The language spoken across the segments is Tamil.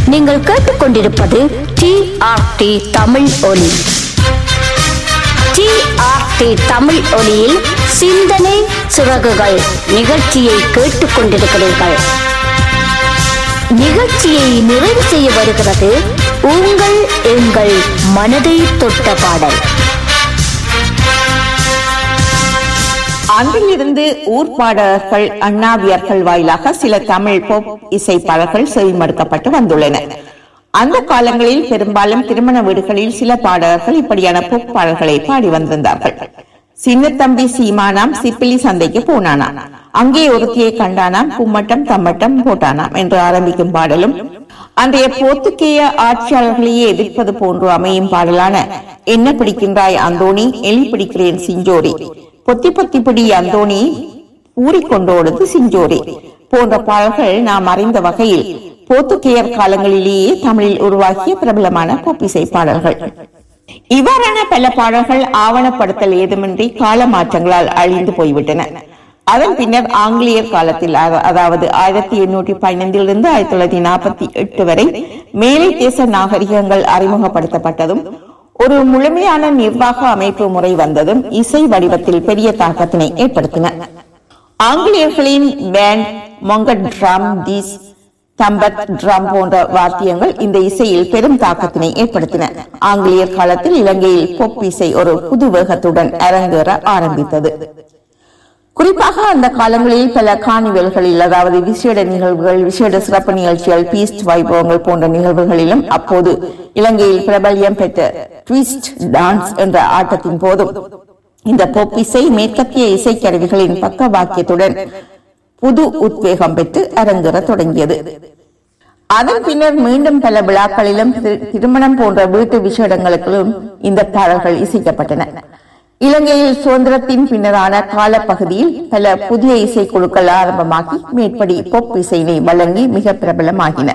நீங்கள் கேட்டுக்கொண்டிருப்பது டி ஆர் டி தமிழ் ஒலி டி ஆர் டி தமிழ் ஒலியில் சிந்தனை சிறகுகள் நிகழ்ச்சியை கேட்டுக்கொண்டிருக்கிறீர்கள் நிகழ்ச்சியை நிறைவு செய்ய வருகிறது உங்கள் எங்கள் மனதை தொட்ட பாடல் அன்றிலிருந்து ஊர் பாடகர்கள் அண்ணாவியர்கள் வாயிலாக சில தமிழ் போப் இசைப்பாடல்கள் செவிமடுக்கப்பட்டு வந்துள்ளன அந்த காலங்களில் பெரும்பாலும் திருமண வீடுகளில் சில பாடகர்கள் இப்படியான போப் பாடல்களை பாடி வந்திருந்தார்கள் சின்னத்தம்பி சீமானாம் சிப்பிலி சந்தைக்கு போனானாம் அங்கே ஒருத்தியை கண்டானாம் கும்மட்டம் தம்மட்டம் போட்டானாம் என்று ஆரம்பிக்கும் பாடலும் அன்றைய போர்த்துக்கேய ஆட்சியாளர்களையே எதிர்ப்பது போன்று அமையும் பாடலான என்ன பிடிக்கின்றாய் அந்தோணி எலி பிடிக்கிறேன் சிஞ்சோரி பொத்தி பொத்தி பிடி அந்தோணி ஊறிக்கொண்டோடுது சிஞ்சோரி போன்ற பாடல்கள் நாம் அறிந்த வகையில் போர்த்துகேயர் காலங்களிலேயே தமிழில் உருவாக்கிய பிரபலமான போப்பிசை பாடல்கள் இவ்வாறான பல பாடல்கள் ஆவணப்படுத்தல் ஏதுமின்றி கால மாற்றங்களால் அழிந்து போய்விட்டன அதன் பின்னர் ஆங்கிலேயர் காலத்தில் அத- அதாவது ஆயிரத்தி எண்ணூற்றி பதினைந்திலிருந்து ஆயிரத்தி தொள்ளாயிரத்தி நாற்பத்தி எட்டு வரை மேலை தேச நாகரிகங்கள் அறிமுகப்படுத்தப்பட்டதும் ஒரு முழுமையான நிர்வாக அமைப்பு முறை வந்ததும் இசை வடிவத்தில் பெரிய தாக்கத்தினை ஏற்படுத்தின ஆங்கிலேயர்களின் பேண்ட் மொங்கட் ட்ரம் தீஸ் தம்பத் ட்ரம் போன்ற வாத்தியங்கள் இந்த இசையில் பெரும் தாக்கத்தினை ஏற்படுத்தின ஆங்கிலேயர் காலத்தில் இலங்கையில் பொப் இசை ஒரு புது வேகத்துடன் அரங்கேற ஆரம்பித்தது குறிப்பாக அந்த காலங்களில் பல காணிவல்களில் அதாவது விசேட நிகழ்வுகள் விசேட சிறப்பு நிகழ்ச்சிகள் பீஸ்ட் வைபவங்கள் போன்ற நிகழ்வுகளிலும் அப்போது இலங்கையில் பிரபல்யம் பெற்ற ட்விஸ்ட் டான்ஸ் என்ற ஆட்டத்தின் போதும் இந்த பொப் இசை மேற்கத்திய இசைக்கருவிகளின் பக்க வாக்கியத்துடன் புது உத்வேகம் பெற்று அரங்கேற தொடங்கியது அதன் பின்னர் மீண்டும் பல விழாக்களிலும் திரு- திருமணம் போன்ற வீட்டு விசேடங்களுக்கும் இந்த பாடல்கள் இசைக்கப்பட்டன இலங்கையில் சுதந்திரத்தின் பின்னரான காலப்பகுதியில் பல புதிய இசைக்குழுக்கள் ஆரம்பமாகி மேற்படி பொப் இசையினை வழங்கி மிக பிரபலமாகின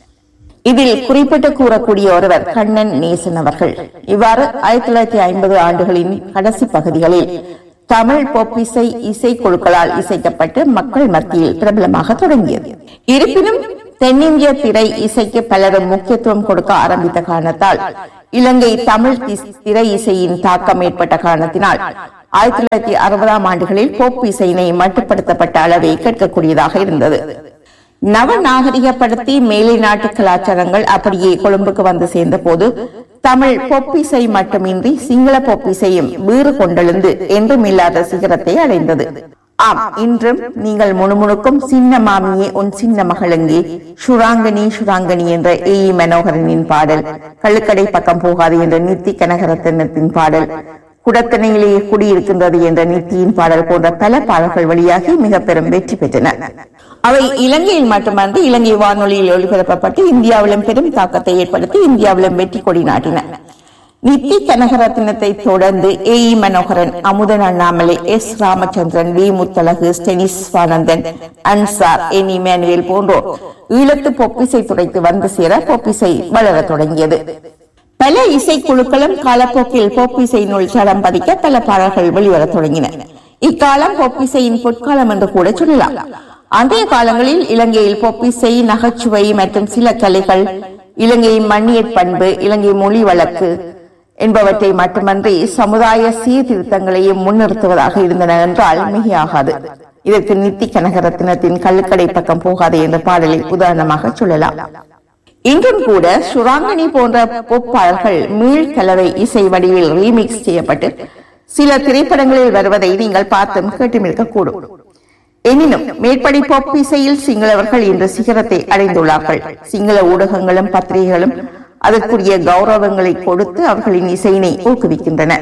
இதில் குறிப்பிட்டு கூறக்கூடிய ஒருவர் கண்ணன் நேசன் அவர்கள் இவ்வாறு ஆயிரத்தி தொள்ளாயிரத்தி ஐம்பது ஆண்டுகளின் கடைசி பகுதிகளில் தமிழ் பொப் இசை இசைக்குழுக்களால் இசைக்கப்பட்டு மக்கள் மத்தியில் பிரபலமாக தொடங்கியது இருப்பினும் தென்னிந்திய திரை இசைக்கு பலரும் முக்கியத்துவம் கொடுக்க ஆரம்பித்த காரணத்தால் இலங்கை தமிழ் திஸ்- திரை இசையின் தாக்கம் ஏற்பட்ட காரணத்தினால் ஆயிரத்தி தொள்ளாயிரத்தி அறுபதாம் ஆண்டுகளில் போப் இசையினை மட்டுப்படுத்தப்பட்ட அளவே கேட்கக்கூடியதாக இருந்தது நவ நாகரிகப்படுத்தி மேலை நாட்டு கலாச்சாரங்கள் அப்படியே கொழும்புக்கு வந்து சேர்ந்த போது தமிழ் பொப்பிசை மட்டுமின்றி சிங்கள பொப்பிசையும் வீறு கொண்டெழுந்து என்றும் இல்லாத சிகரத்தை அடைந்தது ஆம் இன்றும் நீங்கள் முணுமுணுக்கும் சின்ன மாமியே உன் சின்ன மகளெங்கே சுராங்கனி சுராங்கனி என்ற ஏ இ. மனோகரனின் பாடல் கள்ளுக்கடை பக்கம் போகாது என்ற நித்தி கனகரத்தினத்தின் பாடல் குடத்தனையிலேயே குடியிருக்கின்றது என்ற நித்தியின் பாடல் போன்ற பல பாடல்கள் வழியாகி மிக பெரும் வெற்றி பெற்றன அவை இலங்கையில் மட்டுமன்றி இலங்கை வானொலியில் ஒளிபரப்பப்பட்டு இந்தியாவிலும் பெரும் தாக்கத்தை ஏற்படுத்தி இந்தியாவிலும் வெற்றி கொடி நாட்டின நித்தி கனகரத்னத்தை தொடர்ந்து A E Manoharan Amudhan Annamalai S Ramachandran V Muthazhagu Stanis Swanandan Ansar N Emmanuel போன்றோர் ஈழத்து பொப்பிசை துறைக்கு வந்து சேர பொப்பிசை வளரத் தொடங்கியது பல இசைக்குழுக்களும் காலப்போக்கில் பொப்பிசையினுள் சடம் பதிக்க பல பாடல்கள் வெளிவரத் தொடங்கின இக்காலம் பொப்பிசையின் பொற்காலம் என்று கூட சொல்லலாம் அன்றைய காலங்களில் இலங்கையில் பொப்பிசை நகைச்சுவை மற்றும் சில கலைகள் இலங்கையின் மண்ணியற் பண்பு இலங்கை மொழி வழக்கு என்பவற்றை மட்டுமன்றி சமுதாய சீர்திருத்தங்களையும் முன்னிறுத்துவதாக இருந்தன என்றால் மிகையாகாது இதற்கு நித்தி கனகரத்தினத்தின் கள்ளுக்கடை பக்கம் போகாது என்ற பாடலை உதாரணமாக சொல்லலாம் இன்றும் கூட சுராங்கனி போன்ற பொப்பாளர்கள் மீள் கலவை இசை வடிவில் ரீமிக்ஸ் செய்யப்பட்டு சில திரைப்படங்களில் வருவதை நீங்கள் பார்த்தும் கேட்டும் இருக்கக்கூடும் எனினும் மேற்படி பொப் இசையில் சிங்களவர்கள் இன்று சிகரத்தை அடைந்துள்ளார்கள் சிங்கள ஊடகங்களும் பத்திரிகைகளும் அதற்குரிய கௌரவங்களை கொடுத்து அவர்களின் இசையினை ஊக்குவிக்கின்றன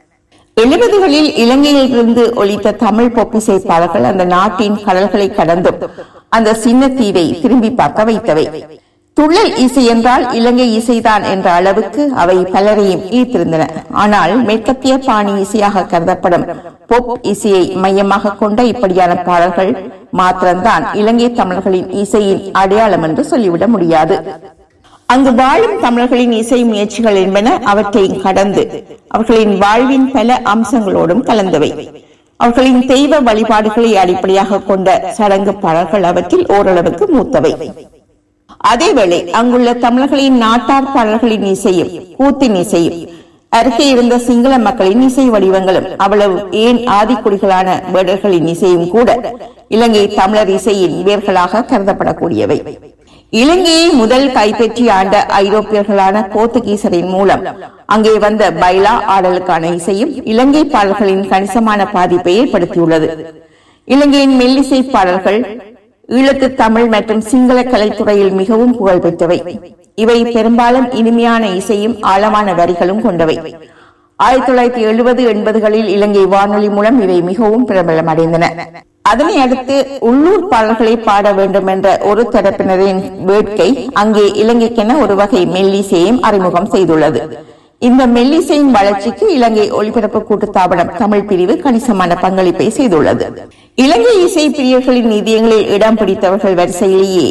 எழுபதுகளில் இலங்கையில் இருந்து ஒலித்த தமிழ் பொப்பிசை பாடல்கள் அந்த நாட்டின் கடல்களை கடந்தும் அந்த சின்ன தீவை திரும்பி பார்க்க வைத்தவை துள்ளல் இசை என்றால் இலங்கை இசைதான் என்ற அளவுக்கு அவை பலரையும் ஈர்த்திருந்தன ஆனால் மேற்கத்திய பாணி இசையாக கருதப்படும் பொப் இசையை மையமாக கொண்ட இப்படியான பாடல்கள் மாத்திரம்தான் இலங்கை தமிழர்களின் இசையின் அடையாளம் என்று சொல்லிவிட முடியாது அங்கு வாழும் தமிழர்களின் இசை முயற்சிகள் என்பன அவற்றையும் கடந்து அவர்களின் வாழ்வின் பல அம்சங்களோடும் கலந்தவை அவர்களின் தெய்வ வழிபாடுகளை அடிப்படையாக கொண்ட சடங்கு பாடல்கள் அவற்றில் ஓரளவுக்கு மூத்தவை அதேவேளை அங்குள்ள தமிழர்களின் நாட்டார் பாடல்களின் இசையும் கூத்தின் இசையும் அருகே இருந்த சிங்கள மக்களின் இசை வடிவங்களும் அவ்வளவு ஏன் ஆதிக்குடிகளான வேடர்களின் இசையும் கூட இலங்கை தமிழர் இசையின் வேர்களாக கருதப்படக்கூடியவை இலங்கையை முதல் கைப்பற்றி ஆண்ட ஐரோப்பியர்களான போர்த்துகீசரின் மூலம் அங்கே வந்த பைலா ஆடலுக்கான இசையும் இலங்கை பாடல்களின் கணிசமான பாதிப்பை ஏற்படுத்தியுள்ளது இலங்கையின் மெல்லிசை பாடல்கள் ஈழத்து தமிழ் மற்றும் சிங்கள கலைத்துறையில் மிகவும் புகழ் பெற்றவை இவை பெரும்பாலும் இனிமையான இசையும் ஆழமான வரிகளும் கொண்டவை ஆயிரத்தி தொள்ளாயிரத்தி எழுபது எண்பதுகளில் இலங்கை வானொலி மூலம் இவை மிகவும் பிரபலமடைந்தன அதனை அடுத்து உள்ளூர் பாடல்களை பாட வேண்டும் என்ற ஒரு தரப்பினரின் வேட்கை அங்கே இலங்கைக்கென ஒரு வகை மெல்லிசையும் அறிமுகம் செய்துள்ளது இந்த மெல்லிசையின் வளர்ச்சிக்கு இலங்கை ஒலிபரப்பு கூட்டுத்தாபனம் தமிழ் பிரிவு கணிசமான பங்களிப்பை செய்துள்ளது இலங்கை இசை பிரியர்களின் நிதியங்களில் இடம் பிடித்தவர்கள் வரிசையிலேயே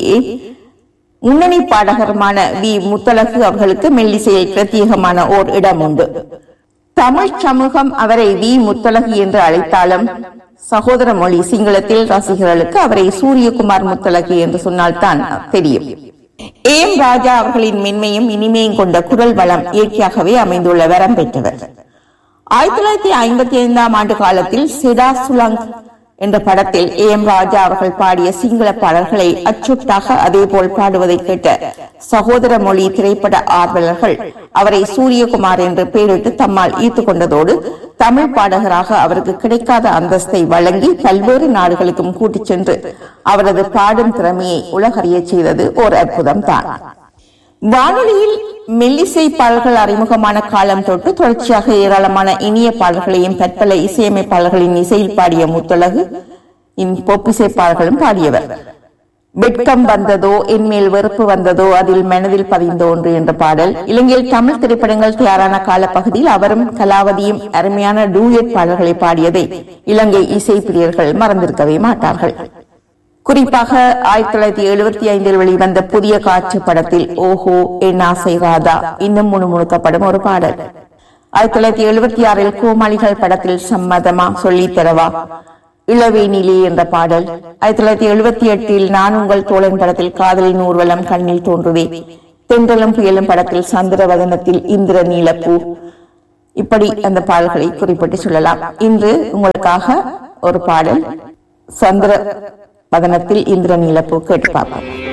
முன்னணி பாடகருமான வி முத்தலகு அவர்களுக்கு மெல்லிசையில் பிரத்யேகமான ஓர் இடம் உண்டு தமிழ் சமூகம் அவரை வி முத்தலகு என்று அழைத்தாலும் சகோதர மொழி சிங்களத்தில் ரசிகர்களுக்கு அவரை சூரியகுமார் முத்தலகு என்று சொன்னால்தான் தெரியும் ஏம் ராஜா அவர்களின் மென்மையும் இனிமையும் கொண்ட குரல் வளம் இயற்கையாகவே அமைந்துள்ள வரம் பெற்றவர் ஆயிரத்தி தொள்ளாயிரத்தி ஐம்பத்தி ஐந்தாம் ஆண்டு காலத்தில் சிடா சுலங் என்ற படத்தில் ஏ எம் ராஜா அவர்கள் பாடிய சிங்கள பாடல்களை அச்சுட்டாக அதேபோல் பாடுவதை கேட்ட சகோதர மொழி திரைப்பட ஆர்வலர்கள் அவரை சூரியகுமார் என்று பெயரிட்டு தம்மால் ஈர்த்துக் கொண்டதோடு தமிழ் பாடகராக அவருக்கு கிடைக்காத அந்தஸ்தை வழங்கி பல்வேறு நாடுகளுக்கும் கூட்டிச் சென்று அவரது பாடும் திறமையை உலகறியச் செய்தது ஓர் அற்புதம் தான் வானொலியில் மெல்லிசை பாடல்கள் அறிமுகமான காலம் தொட்டு தொடர்ச்சியாக ஏராளமான இனிய பாடல்களையும் பற்பல இசையமைப்பாளர்களின் இசையில் பாடிய முத்தழகு இன் பொப்பிசை பாடல்களும் பாடியவர் வெட்கம் வந்ததோ என்மேல் வெறுப்பு வந்ததோ அதில் மனதில் பதிந்த ஒன்று என்ற பாடல் இலங்கையில் தமிழ் திரைப்படங்கள் தயாரான காலப்பகுதியில் அவரும் கலாவதியும் அருமையான டூயட் பாடல்களை பாடியதை இலங்கை இசை பிரியர்கள் மறந்திருக்கவே மாட்டார்கள் குறிப்பாக ஆயிரத்தி தொள்ளாயிரத்தி எழுபத்தி ஐந்தில் வெளிவந்த புதிய காட்சி படத்தில் ஓஹோ என் ஆசை ராதா இன்னும் முணுமுணுக்கப்படும் ஒரு பாடல் ஆயிரத்தி தொள்ளாயிரத்தி எழுபத்தி ஆறில் கோமாளிகள் படத்தில் சம்மதமா சொல்லித் தரவா இளவேனிலே என்ற பாடல் ஆயிரத்தி தொள்ளாயிரத்தி எழுபத்தி எட்டில் நான் உங்கள் தோழன் படத்தில் காதலின் ஊர்வலம் கண்ணில் தோன்றுதே தென்றலும் புயலும் படத்தில் சந்திரவதனத்தில் இந்திர நீலப்பூ இப்படி அந்த பாடல்களை குறிப்பிட்டு சொல்லலாம் இன்று உங்களுக்காக ஒரு பாடல் சந்திர வதனத்தில் இந்திர நீலப்பூ கேட்டு பார்ப்போம்